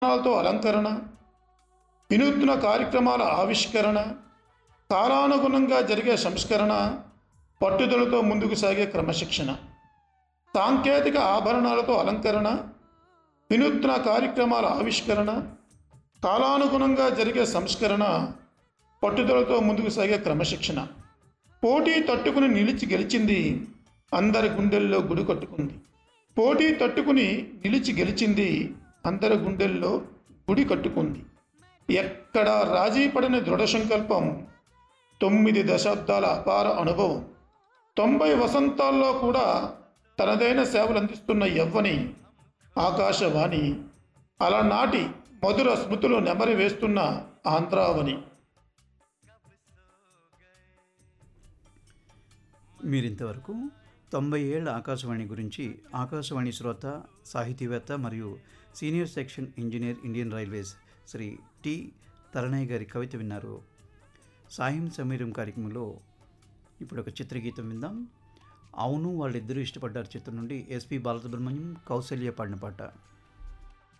తో అలంకరణ వినూత్న కార్యక్రమాల ఆవిష్కరణ కాలానుగుణంగా జరిగే సంస్కరణ పట్టుదలతో ముందుకు సాగే క్రమశిక్షణ సాంకేతిక ఆభరణాలతో అలంకరణ వినూత్న కార్యక్రమాల ఆవిష్కరణ కాలానుగుణంగా జరిగే సంస్కరణ పట్టుదలతో ముందుకు సాగే క్రమశిక్షణ పోటీ తట్టుకుని నిలిచి గెలిచింది అందరి గుండెల్లో గుడి కట్టుకుంది పోటీ తట్టుకుని నిలిచి గెలిచింది అందరి గుండెల్లో గుడి కట్టుకుంది ఎక్కడ రాజీ పడని దృఢ సంకల్పం తొమ్మిది దశాబ్దాల అపార అనుభవం తొంభై వసంతాల్లో కూడా తనదైన సేవలు అందిస్తున్న యవ్వని ఆకాశవాణి అలనాటి మధుర స్మృతులు నెమరి వేస్తున్న ఆంధ్రావని మీరింతవరకు తొంభై ఏళ్ల ఆకాశవాణి గురించి ఆకాశవాణి శ్రోత సాహితీవేత్త మరియు senior section engineer Indian railways Shri T Taranayya గారి కవిత విన్నారు సాయం సమీరం కార్యక్రమంలో ఇప్పుడు ఒక చిత్రగీతం విందాం అవును వాళ్ళిద్దరూ ఇష్టపడ్డారు చిత్రం నుండి ఎస్పి బాలసుబ్రహ్మణ్యం కౌశల్య పాడిన పాట